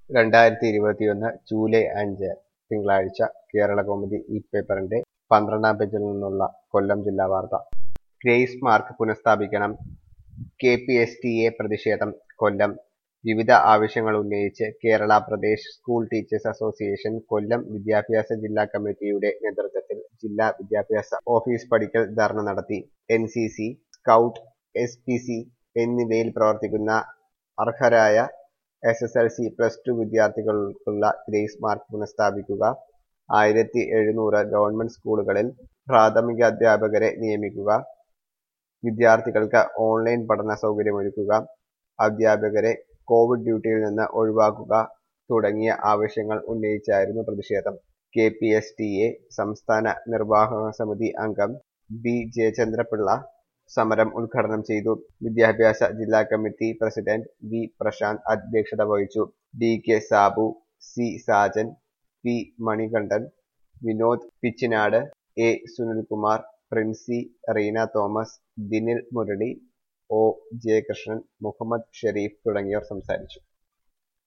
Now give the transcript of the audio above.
രണ്ടായിരത്തി ഇരുപത്തിയൊന്ന് ജൂലൈ അഞ്ച് തിങ്കളാഴ്ച കേരളകൗമുദി ഈ പേപ്പറിന്റെ പന്ത്രണ്ടാം പേജിൽ നിന്നുള്ള കൊല്ലം ജില്ലാ വാർത്ത ഗ്രേസ് മാർക്ക് പുനഃസ്ഥാപിക്കണം K P S T A പ്രതിഷേധം കൊല്ലം വിവിധ ആവശ്യങ്ങൾ ഉന്നയിച്ച് Kerala Pradesh school teachers association Kollam വിദ്യാഭ്യാസ ജില്ലാ കമ്മിറ്റിയുടെ നേതൃത്വത്തിൽ ജില്ലാ വിദ്യാഭ്യാസ ഓഫീസ് പടിക്കൽ ധർണ നടത്തി N C C scout S P C എന്നിവയിൽ പ്രവർത്തിക്കുന്ന അർഹരായ S S L C plus two വിദ്യാർത്ഥികൾക്കുള്ള ഗ്രേസ് മാർക്ക് പുനഃസ്ഥാപിക്കുക ആയിരത്തി എഴുന്നൂറ് ഗവൺമെന്റ് സ്കൂളുകളിൽ പ്രാഥമിക അധ്യാപകരെ നിയമിക്കുക വിദ്യാർത്ഥികൾക്ക് ഓൺലൈൻ പഠന സൗകര്യമൊരുക്കുക അധ്യാപകരെ കോവിഡ് ഡ്യൂട്ടിയിൽ നിന്ന് ഒഴിവാക്കുക തുടങ്ങിയ ആവശ്യങ്ങൾ ഉന്നയിച്ചായിരുന്നു പ്രതിഷേധം K P S T A സംസ്ഥാന നിർവാഹക സമിതി അംഗം ബി ജയചന്ദ്രപിള്ള സമരം ഉദ്ഘാടനം ചെയ്തു വിദ്യാഭ്യാസ ജില്ലാ കമ്മിറ്റി പ്രസിഡന്റ് വി പ്രശാന്ത് അധ്യക്ഷത വഹിച്ചു D K Sabu C Sajan P Manikandan Vinod Pichinad A Sunilkumar Princy Reena Thomas Dinil Murali O Jayakrishnan Muhammad Shareef തുടങ്ങിയവർ സംസാരിച്ചു